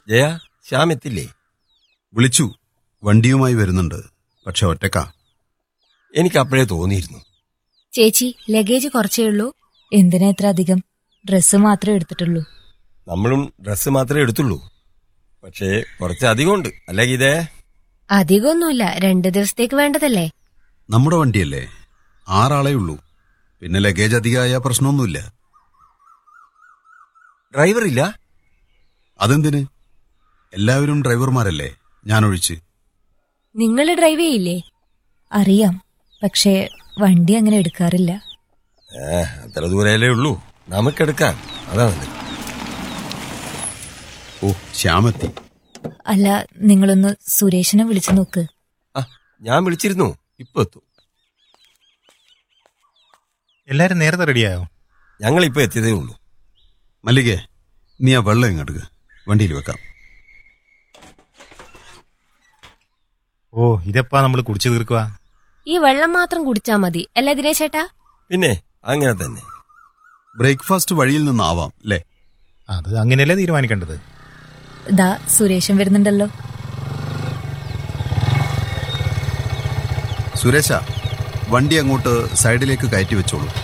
ജയ ശ്യാം എത്തില്ലേ വിളിച്ചു വണ്ടിയുമായി വരുന്നുണ്ട് പക്ഷെ ഒറ്റക്ക എനിക്ക് അപ്പോഴേ തോന്നിയിരുന്നു ചേച്ചി ലഗേജ് കുറച്ചേ ഉള്ളൂ എന്തിനാ ഇത്ര അധികം ഡ്രസ്സ് മാത്രമേ എടുത്തിട്ടുള്ളൂ നമ്മളും ഡ്രസ്സ് മാത്രമേ എടുത്തുള്ളൂ പക്ഷേ കുറച്ച് അധികമുണ്ട് അല്ല ഗീതേ അധികമൊന്നുമില്ല രണ്ട് ദിവസത്തേക്ക് വേണ്ടതല്ലേ നമ്മുടെ വണ്ടിയല്ലേ ആറാളേ ഉള്ളൂ പിന്നെ ലഗേജ് അധികമായ പ്രശ്നമൊന്നുമില്ല ഡ്രൈവർ ഇല്ല അതെന്തിന് എല്ലാവരും ഡ്രൈവർമാരല്ലേ ഞാനൊഴിച്ച് നിങ്ങൾ ഡ്രൈവ് ചെയ്യില്ലേ അറിയാം പക്ഷേ വണ്ടി അങ്ങനെ എടുക്കാറില്ല ഏ അത്ര ദൂരല്ലേ ഉള്ളൂ നമുക്കെടുക്കാം അതാ നല്ലത് ഓ ശ്യാമെത്തി അല്ല നിങ്ങളൊന്ന് സുരേഷിനെ വിളിച്ചു നോക്ക് ആ ഞാൻ വിളിച്ചിരുന്നു ഇപ്പൊ എത്തും എല്ലാരും നേരത്തെ റെഡിയായോ ഞങ്ങൾ ഇപ്പൊ എത്തിയതേ ഉള്ളൂ മല്ലികേ നീ ആ വെള്ളം ഇങ്ങോട്ട് വണ്ടിയിൽ വെക്കാം ഓ ഇതെപ്പാ നമ്മൾ കുടിച്ചു തീർക്കുക ഈ വെള്ളം മാത്രം കുടിച്ചാ മതി അല്ല ദിനേശ് ചേട്ടാ പിന്നെ അങ്ങനെ തന്നെ ബ്രേക്ക്ഫാസ്റ്റ് വഴിയിൽ നിന്നാവാം അല്ലേ അത് അങ്ങനെയല്ലേ തീരുമാനിക്കേണ്ടത് ദാ സുരേഷൻ വരുന്നുണ്ടല്ലോ സുരേശ വണ്ടി അങ്ങോട്ട് സൈഡിലേക്ക് കയറ്റി വെച്ചോളൂ